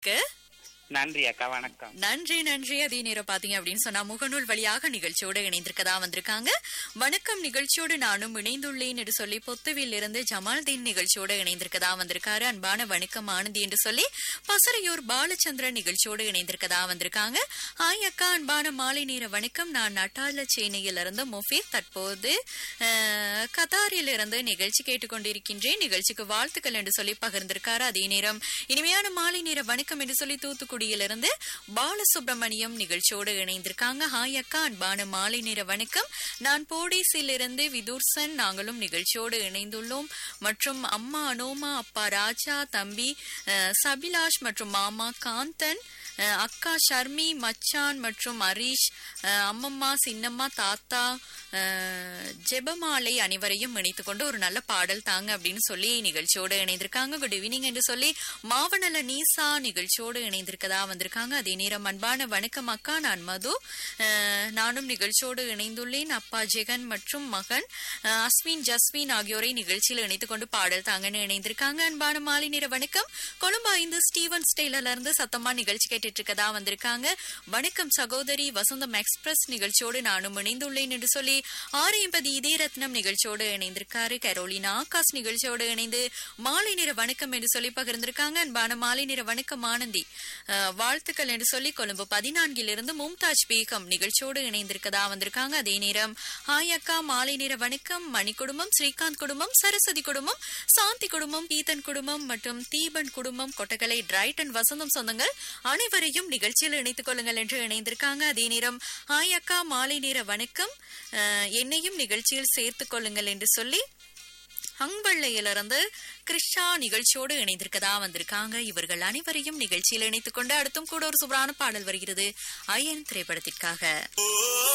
க்கு நன்றி அக்கா வணக்கம் நன்றி நன்றி அதே நேரம் பாத்தீங்க அப்படின்னு சொன்னா முகநூல் வழியாக நிகழ்ச்சியோடு இணைந்திருக்கதா வந்திருக்காங்க வணக்கம் நிகழ்ச்சியோடு நானும் இணைந்துள்ளேன் என்று சொல்லி பொத்துவில் இருந்து ஜமால்தீன் நிகழ்ச்சியோடு இணைந்திருக்கதா வந்திருக்காரு அன்பான வணக்கம் ஆனந்தி என்று சொல்லி பசறையூர் பாலச்சந்திரன் நிகழ்ச்சியோடு இணைந்திருக்கதா வந்திருக்காங்க ஹாய் அக்கா அன்பான மாலை நேர வணக்கம் நான் நட்டால சேனையில் இருந்து முஃபீர் தற்போது அஹ், கத்தாரில் இருந்து நிகழ்ச்சி கேட்டுக்கொண்டிருக்கின்றேன் நிகழ்ச்சிக்கு வாழ்த்துக்கள் என்று சொல்லி பகிர்ந்திருக்காரு அதே நேரம் இனிமையான மாலை நேர வணக்கம் என்று சொல்லி தூத்துக்குடியிலிருந்து பாலசுப்ரமணியம் நிகழ்ச்சியோடு இணைந்திருக்காங்க ஹாய் அக்கா அன்பான மாலை நேர வணக்கம் நான் போடீஸிலிருந்து விதுர்சன் நாங்களும் நிகழ்ச்சியோடு இணைந்துள்ளோம் மற்றும் அம்மா அனோமா அப்பா ராஜா தம்பி அஹ், சபிலாஷ் மற்றும் மாமா காந்தன் அஹ், அக்கா ஷர்மி மச்சான் மற்றும் ஹரீஷ் அஹ், அம்மம்மா சின்னம்மா தாத்தா அஹ், ஜெபமாலை அனைவரையும் இணைத்துக் கொண்டு ஒரு நல்ல பாடல் தாங்க அப்படின்னு சொல்லி நிகழ்ச்சியோடு இணைந்திருக்காங்க குட் ஈவினிங் என்று சொல்லி மாவனல நீசா நிகழ்ச்சியோடு இணைந்திருக்கதா வந்திருக்காங்க அதே நேரம் அன்பான வணக்கம் அக்கா நான் மது அஹ், நானும் நிகழ்ச்சியோடு இணைந்துள்ளேன் அப்பா ஜெகன் மற்றும் மகன் அஹ், அஸ்வின் ஜஸ்வின் ஆகியோரை நிகழ்ச்சியில் இணைத்துக் கொண்டு பாடல் தாங்கன்னு இணைந்திருக்காங்க அன்பான மாலை நேர வணக்கம் கொழும்பு ஐந்து ஸ்டீவன் ஸ்டெய்லர்ல இருந்து சத்தமா நிகழ்ச்சி கேட்டுட்டு இருக்கதா வந்திருக்காங்க வணக்கம் சகோதரி வசந்தம் எக்ஸ்பிரஸ் நிகழ்ச்சியோடு நானும் இணைந்துள்ளேன் என்று சொல்லி ஆறு எண்பது இதே ரத்னம் நிகழ்ச்சியோடு இணைந்திருக்காரு கரோலினா ஆகாஷ் நிகழ்ச்சியோடு இணைந்து மாலை நேர வணக்கம் என்று சொல்லி பகிர்ந்திருக்காங்க அன்பான மாலை நேர வணக்கம் ஆனந்தி அஹ், வாழ்த்துக்கள் என்று சொல்லி கொழும்பு பதினான்கிலிருந்து மும்தாஜ் பேகம் நிகழ்ச்சியோடு இணைந்திருக்கதா வந்திருக்காங்க அதே நேரம் ஹாய் அக்கா மாலை நேர வணக்கம் மணி குடும்பம் ஸ்ரீகாந்த் குடும்பம் சரஸ்வதி குடும்பம் சாந்தி குடும்பம் கீதன் குடும்பம் மற்றும் தீபன் குடும்பம் கொட்டகலை டிரைட்டன் வசந்தம் சொந்தங்கள் அனைவரையும் நிகழ்ச்சியில் இணைத்துக் கொள்ளுங்கள் என்று இணைந்திருக்காங்க அதே நேரம் ஹாய் அக்கா மாலை நேர வணக்கம் அஹ், என்னையும் நிகழ்ச்சியில் சேர்த்துக் கொள்ளுங்கள் என்று சொல்லி அம்பள்ளையிலிருந்து கிருஷ்ணா நிகழ்ச்சியோடு இணைந்திருக்கதா வந்திருக்காங்க இவர்கள் அனைவரையும் நிகழ்ச்சியில் இணைத்துக் கொண்டு அடுத்தும் கூட ஒரு சூப்பரான பாடல் வருகிறது ஐயன் திரைப்படத்திற்காக